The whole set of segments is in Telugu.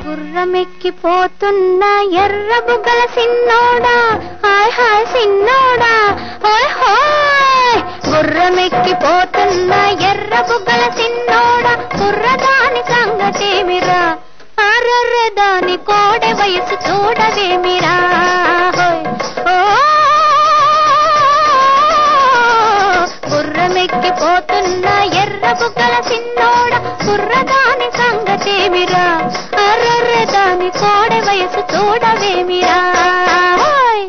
గుర్రమెక్కిపోతున్న ఎర్ర బుగ్గల సిన్నోడా హాయ్ హాయ్ సిన్నోడా హాయ్ హాయ్ గుర్రమెక్కిపోతున్న ఎర్ర బుగ్గల సిన్నోడా కుర్రదాని సంగతేమిరా అర్రర్ర దాని కోడె వయసు చూడవేమిరా హోయ్. ఓ గుర్రమెక్కిపోతున్న ఎర్ర బుగ్గల సిన్నోడ కుర్రదాని సంగతేమిరా అర్రర్ర దాని కోడె వయసు చూడవేమిరా హోయ్.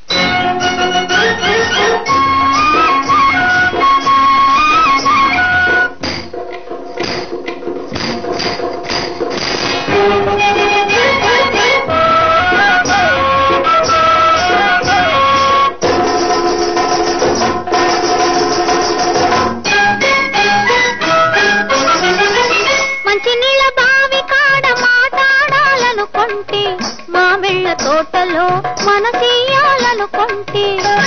మంచి నీళ్ళ బావి కాడ మాట్లాడాలనుకుంటే మామిళ్ళ తోటలో మనసీయాలనుకుంటే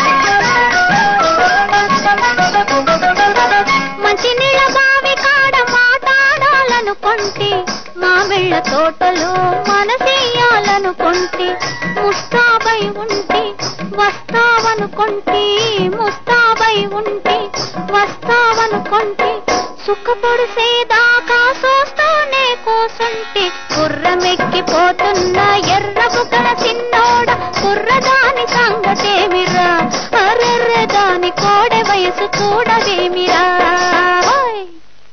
మంచి నీళ్ళ బావి కాడ మాట్లాడాలనుకుంటే మామిళ్ళ తోటలో మనసీయాలనుకుంటే ముస్తాబై ఉంటే వస్తావనుకుంటే ముస్తాబై ఉంటే వస్తావనుకుంటే సుఖపొడిసేదాకా చూస్తూనే కూసుంటే గుర్రమెక్కిపోతున్న ఎర్ర బుగ్గల చిన్నోడ కుర్రదాని సంగతేమిరా అర్రెర్ర దాని కోడె వయసు చూడవేమిరా ఓయ్.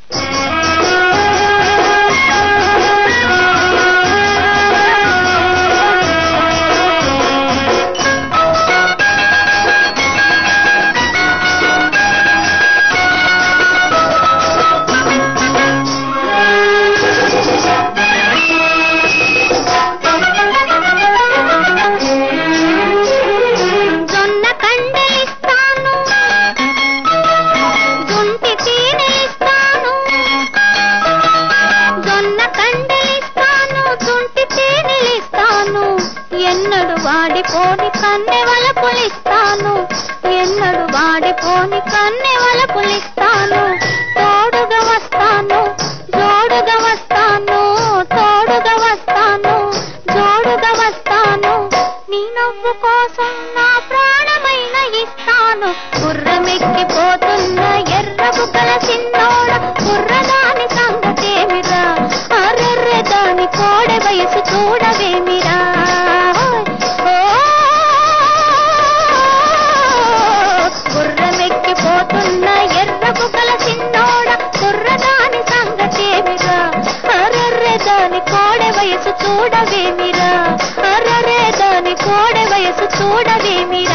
జొన్న కండలిస్తాను జుంటి తేనెలిస్తాను జొన్న కండలిస్తాను జుంటి తేనెలిస్తాను ఎన్నడు వాడిపోని కన్నె వలపులిస్తాను ఎన్నడు వాడిపోని కన్నె వలపులిస్తాను తోడుగా వస్తాను జోడుగా వస్తాను తోడుగా వస్తాను జోడుగా వస్తాను నీ నవ్వు కోసం నా ప్రాణమైన ఇస్తాను గుర్రమెక్కిపోతున్న ఎర్ర బుగ్గల చిన్నోడ కుర్రదాని సంగతేమిరా అర్రెర్ర దాని కోడె వయసు చూడవేమిరా ఓ గుర్రమెక్కిపోతున్న ఎర్ర బుగ్గల చిన్నోడ కుర్రదాని సంగతేమిరా అర్రెర్ర దాని కోడె వయసు చూడవేమిరా అర్రెర్ర దాని కోడె వయసు చూడవేమిరా